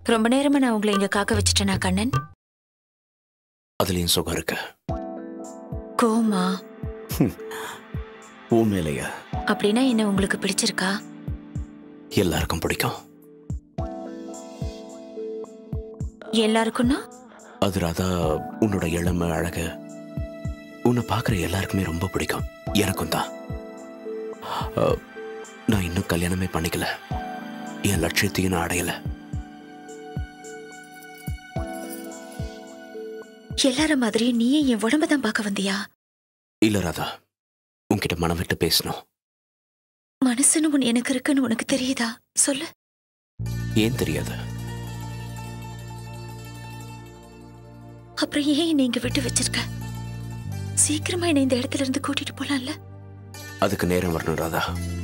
ரொம்ப நேரமா நான் உங்களை இங்க காக்க வச்சுட்டேனா கண்ணன் அதுலயும் சுகம் இருக்கு கோமா உன் மேலையா அப்படின்னா என்ன உங்களுக்கு பிடிச்சிருக்கா எல்லாருக்கும் பிடிக்கும் எல்லாருக்கும்னா அது ராதா உன்னோட இளமை அழகு உன்னை பார்க்குற எல்லாருக்குமே ரொம்ப பிடிக்கும் எனக்கும் தான் அஹ், நான் இன்னும் கல்யாணமே பண்ணிக்கல என் லட்சியத்தையும் நான் அடையல எல்லார மாதிரி நீயே என் உடம்ப தான் பார்க்க வந்தியா இல்ல ராதா உன்கிட்ட மனம் விட்டு பேசணும் மனசுன்னு ஒண்ணு எனக்கு இருக்குன்னு உனக்கு தெரியுதா சொல்லு ஏன் தெரியாது அப்புறம் ஏன் என்னை இங்க விட்டு வச்சிருக்க சீக்கிரமா என்னை இந்த இடத்துல இருந்து கூட்டிட்டு போலாம்ல அதுக்கு நேரம் வரணும் ராதா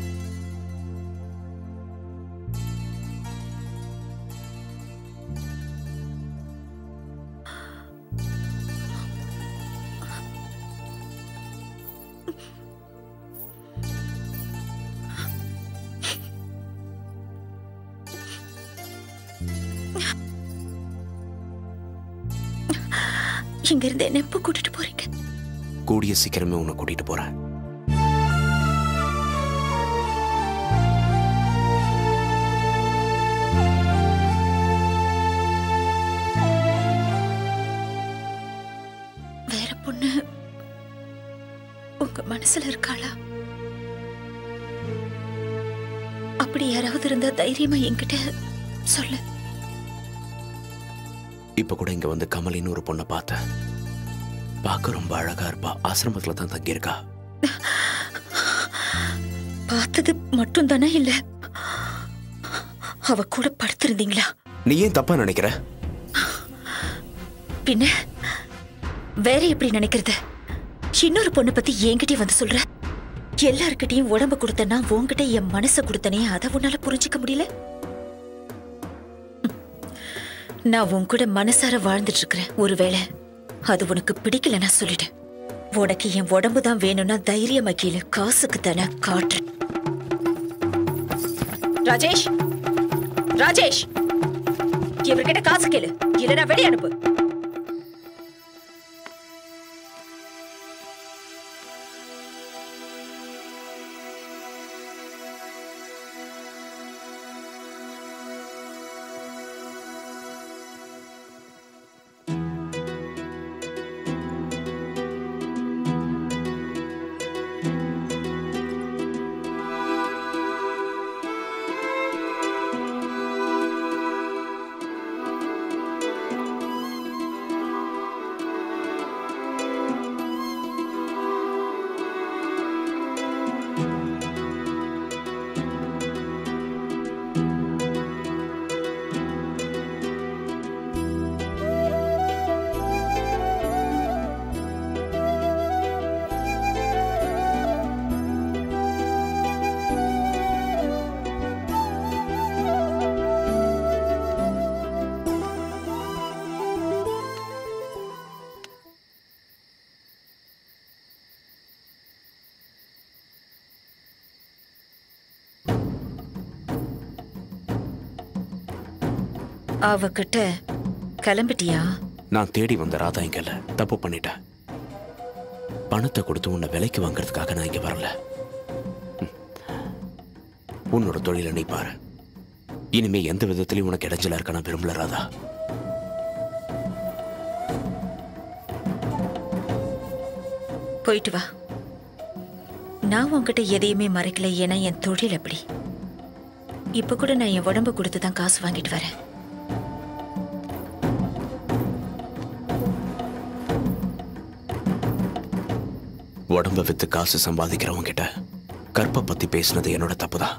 இங்க இருந்து என்ன எப்போ கூட்டிட்டு போறீங்க கூடிய சீக்கிரமே உன்னை கூட்டிட்டு போறேன் வேற பொண்ணு உங்க மனசுல இருக்காளா அப்படி யாராவது இருந்தா தைரியமா என்கிட்ட சொல்லு இப்ப கூட இங்க வந்து கமலின்னு ஒரு பொண்ணை பார்த்தேன் பார்க்க ரொம்ப அழகா இருப்பா ஆசிரமத்துல தான் தங்கியிருக்கா பார்த்தது மட்டும் தானே இல்ல அவ கூட படுத்திருந்தீங்களா நீ ஏன் தப்பா நினைக்கிற பின்ன வேற எப்படி நினைக்கிறது இன்னொரு பொண்ணை பத்தி என்கிட்டயே வந்து சொல்ற எல்லார்கிட்டயும் உடம்ப கொடுத்தனா உன்கிட்ட என் மனச கொடுத்தனே அதை உன்னால புரிஞ்சுக்க முடியல நான் உன் கூட மனசார வாழ்ந்துட்டு இருக்கிறேன் ஒருவேளை அது உனக்கு பிடிக்கலன்னா சொல்லிடு உனக்கு என் உடம்பு தான் வேணும்னா தைரியமா கீழே காசுக்கு தானே காட்டுறேன் ராஜேஷ் ராஜேஷ் இவர்கிட்ட காசு கேளு இல்லைன்னா வெளியே அனுப்பு அவகிட்ட கிளம்பிட்டியா நான் தேடி வந்த ராதா இங்க இல்ல தப்பு பண்ணிட்டேன் பணத்தை கொடுத்து உன்னை விலைக்கு வாங்குறதுக்காக நான் இங்க வரல ம். உன்னோட தொழிலை நீ பாரு இனிமே எந்த விதத்திலையும் உனக்கு இடைஞ்சலா இருக்க நான் விரும்பல ராதா போயிட்டு வா நான் உன்கிட்ட எதையுமே மறைக்கல ஏன்னா என் தொழில் அப்படி இப்ப கூட நான் என் உடம்ப கொடுத்து தான் காசு வாங்கிட்டு வரேன் உடம்ப வித்து காசு சம்பாதிக்கிறவங்க கிட்ட கற்பை பத்தி பேசுனது என்னோட தப்புதான்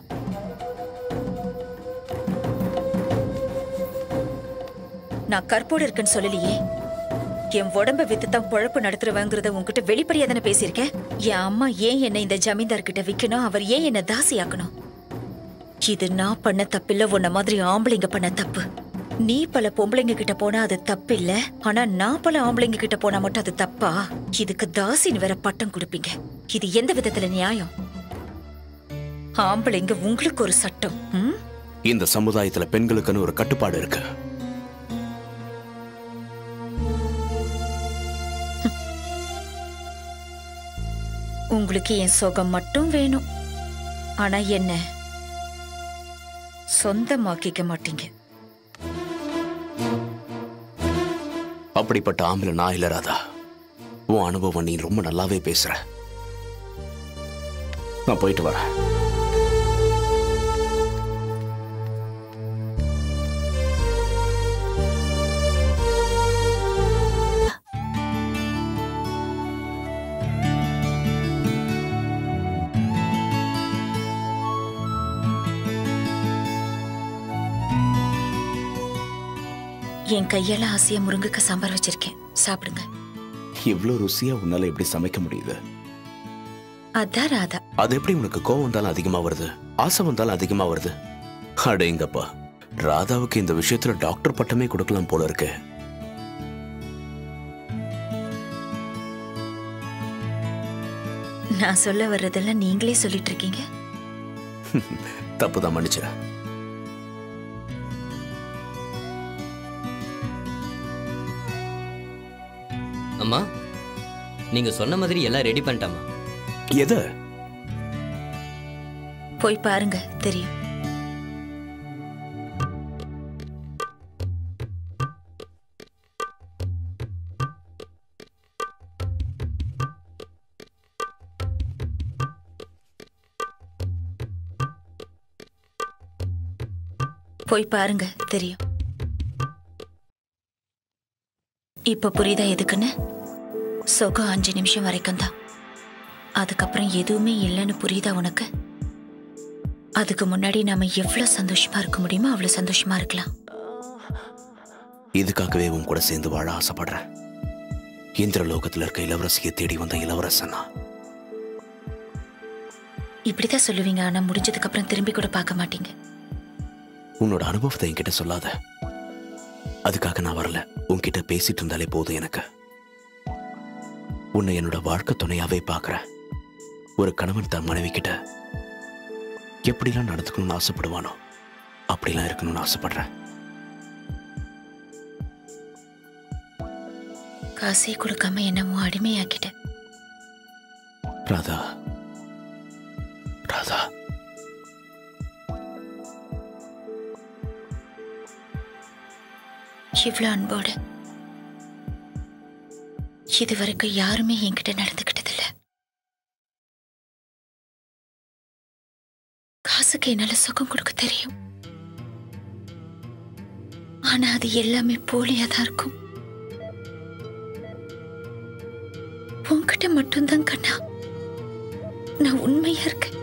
நான் கற்போடு இருக்கேன்னு சொல்லலையே என் உடம்ப வித்து தான் பொழப்பு நடத்துறவங்கிறத உன்கிட்ட வெளிப்படையா தானே பேசியிருக்கேன் என் அம்மா ஏன் என்னை இந்த ஜமீன்தார் கிட்ட விக்கணும் அவர் ஏன் என்னை தாசியாக்கணும் இது நான் பண்ண தப்பில்ல உன்ன மாதிரி ஆம்பளைங்க பண்ண தப்பு நீ பல பொம்பளைங்க கிட்ட போனா அது தப்பு இல்ல ஆனா நான் பல ஆம்பளைங்க கிட்ட போனா மட்டும் அது தப்பா இதுக்கு தாசின்னு வேற பட்டம் கொடுப்பீங்க இது எந்த விதத்துல நியாயம் ஆம்பளைங்க உங்களுக்கு ஒரு சட்டம் ம்? இந்த சமுதாயத்துல பெண்களுக்குன்னு ஒரு கட்டுப்பாடு இருக்கு உங்களுக்கு என் சுகம் மட்டும் வேணும் ஆனா என்ன சொந்தமாக்கிக்க மாட்டீங்க அப்படிப்பட்ட ஆம்பளை நான் இல்ல ராதா உன் அனுபவம் நீ ரொம்ப நல்லாவே பேசுற நான் போயிட்டு வரேன் என் கையால ஆசையா முருங்கைக்காய் சாம்பார் வச்சிருக்கேன் சாப்பிடுங்க இவ்வளோ ருசியா உன்னால எப்படி சமைக்க முடியுது அதான் ராதா அது எப்படி உனக்கு கோவம் வந்தாலும் அதிகமா வருது ஆசை வந்தாலும் அதிகமா வருது அடேங்கப்பா ராதாவுக்கு இந்த விஷயத்துல டாக்டர் பட்டமே கொடுக்கலாம் போல இருக்கு நான் சொல்ல வர்றதெல்லாம் நீங்களே சொல்லிட்டு இருக்கீங்க தப்புதான் மன்னிச்சிடறேன் அம்மா நீங்க சொன்ன மாதிரி எல்லாம் ரெடி பண்ணிட்டேம்மா எது போய் பாருங்க தெரியும் போய் பாருங்க தெரியும் இப்ப புரியுதா எதுக்குன்னு சுகம் அஞ்சு நிமிஷம் வரைக்கும் தான் அதுக்கப்புறம் எதுவுமே இல்லைன்னு புரியுதா உனக்கு அதுக்கு முன்னாடி நாம எவ்வளவு சந்தோஷமா இருக்க முடியுமோ அவ்வளவு சந்தோஷமா இருக்கலாம் இதுக்காகவே உன் கூட சேர்ந்து வாழ ஆசைப்படுறேன் இந்திரலோகத்துல இருக்க இளவரசியை தேடி வந்த இளவரசனா இப்படிதான் சொல்லுவீங்க ஆனா முடிஞ்சதுக்கு அப்புறம் திரும்பி கூட பார்க்க மாட்டீங்க உன்னோட அனுபவத்தை என்கிட்ட சொல்லாத அதுக்காக நான் வரல உன்கிட்ட பேசிட்டு இருந்தாலே போதும் எனக்கு உன்னை என்னோட வாழ்க்கை துணையாவே பார்க்கறேன் ஒரு கணவன் தன் மனைவி கிட்ட எப்படிலாம் நடந்துக்கணும்னு ஆசைப்படுவானோ அப்படிலாம் இருக்கணும்னு ஆசைப்படுறேன் காசே கொடுக்காம என்னமோ அடிமையாக்கிட்டேன் ராதா ராதா இவ்வளவு அன்போடு இது வரைக்கும் யாருமே என்கிட்ட நடந்துக்கிட்டதில்ல காசுக்கு என்னால சுகம் கொடுக்க தெரியும் ஆனா அது எல்லாமே போலியா தான் இருக்கும் உன்கிட்ட மட்டும்தான் கண்ணா நான் உண்மையா இருக்கேன்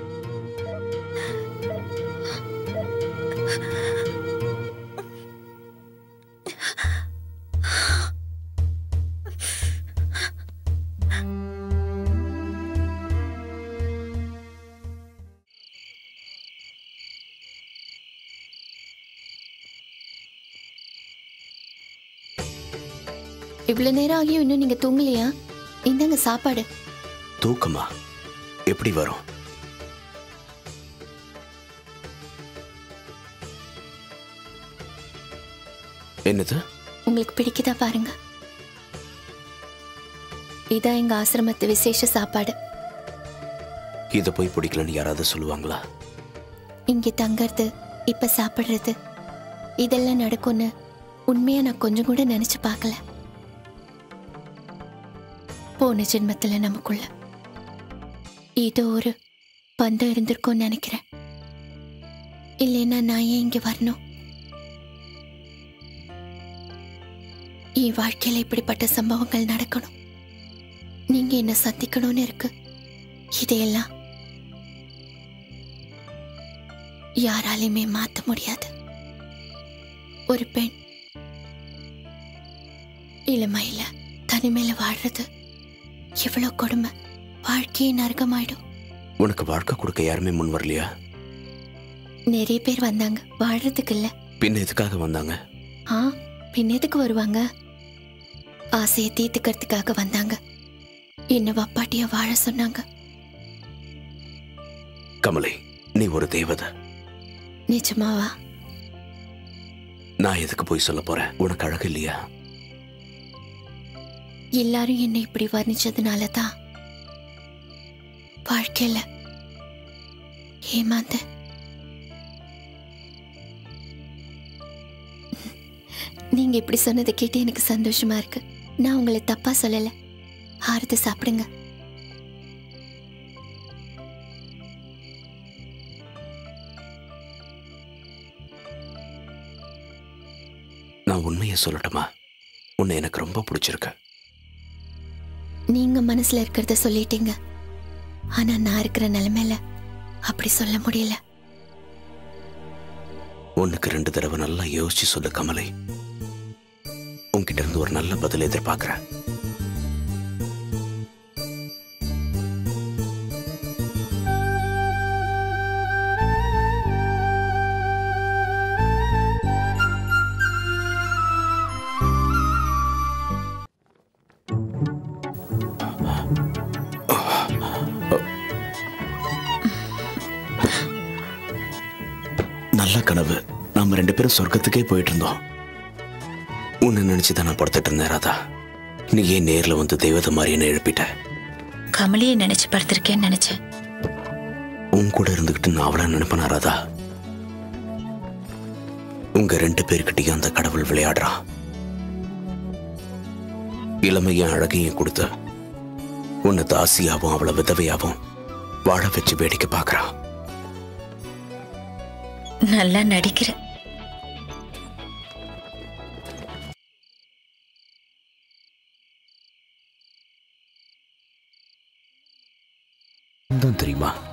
இவ்வளவு நேரம் ஆகியும் இன்னும் நீங்க தூங்கலையா இந்தாங்க சாப்பாடு தூக்கமா எப்படி வரும் என்னது உங்களுக்கு பிடிக்குதா பாருங்க இதான் எங்க ஆசிரமத்து விசேஷ சாப்பாடு இதை போய் பிடிக்கலன்னு யாராவது சொல்லுவாங்களா இங்க தங்கறது இப்ப சாப்பிடுறது இதெல்லாம் நடக்கும்னு உண்மையா நான் கொஞ்சம் கூட நினைச்சு பார்க்கல போன ஜென்மத்துல நமக்குள்ள ஏதோ ஒரு பந்தம் இருந்திருக்கும்னு நினைக்கிறேன் இல்லைன்னா நான் ஏன் இங்க வரணும் என் வாழ்க்கையில இப்படிப்பட்ட சம்பவங்கள் நடக்கணும் நீங்க என்ன சந்திக்கணும்னு இருக்கு இதையெல்லாம் யாராலையுமே மாத்த முடியாது ஒரு பெண் இளமையில தனிமையில வாழ்றது எவ்வளவு கொடுமை வாழ்க்கையே நரகமாயிடும் உனக்கு வாழ்க்கை கொடுக்க யாருமே முன் வரலையா நிறைய பேர் வந்தாங்க வாழ்றதுக்கு இல்ல பின்ன எதுக்காக வந்தாங்க ஆ பின்ன எதுக்கு வருவாங்க ஆசையை தீர்த்துக்கிறதுக்காக வந்தாங்க என்ன வப்பாட்டியா வாழ சொன்னாங்க கமலை நீ ஒரு தேவதை நிஜமாவா நான் எதுக்கு போய் சொல்ல போறேன் உனக்கு அழகு இல்லையா எல்லாரும் என்னை இப்படி வர்ணிச்சதுனால தான் வாழ்க்கையில ஏமாந்த நீங்க இப்படி சொன்னதை கேட்டு எனக்கு சந்தோஷமா இருக்கு நான் உங்களை தப்பா சொல்லல ஆறுது சாப்பிடுங்க நான் உண்மையை சொல்லட்டுமா உன்னை எனக்கு ரொம்ப பிடிச்சிருக்கு நீங்க மனசுல இருக்கிறத சொல்லிட்டீங்க ஆனா நான் இருக்கிற நிலைமையில அப்படி சொல்ல முடியல ஒண்ணுக்கு ரெண்டு தடவை நல்லா யோசிச்சு சொல்லு கமலை உன்கிட்ட இருந்து ஒரு நல்ல பதில் எதிர்பார்க்கிறேன் நல்ல கனவு நாம ரெண்டு பேரும் சொர்க்கத்துக்கே போயிட்டு இருந்தோம் உன்னை நினைச்சுதான் நான் படுத்துட்டு இருந்தேன் ராதா நீ ஏன் நேர்ல வந்து தெய்வத்தை மாதிரி என்ன எழுப்பிட்ட கமலியை நினைச்சு படுத்திருக்கேன்னு நினைச்சேன் உன் கூட இருந்துகிட்டு நான் அவளை நினைப்பனா ராதா உங்க ரெண்டு பேர்கிட்டயும் அந்த கடவுள் விளையாடுறான் இளமையும் அழகையும் கொடுத்து உன்னை தாசியாவும் அவளை விதவையாவும் வாழ வச்சு வேடிக்கை பார்க்கறான் நல்லா நடிக்கிற தான் தெரியுமா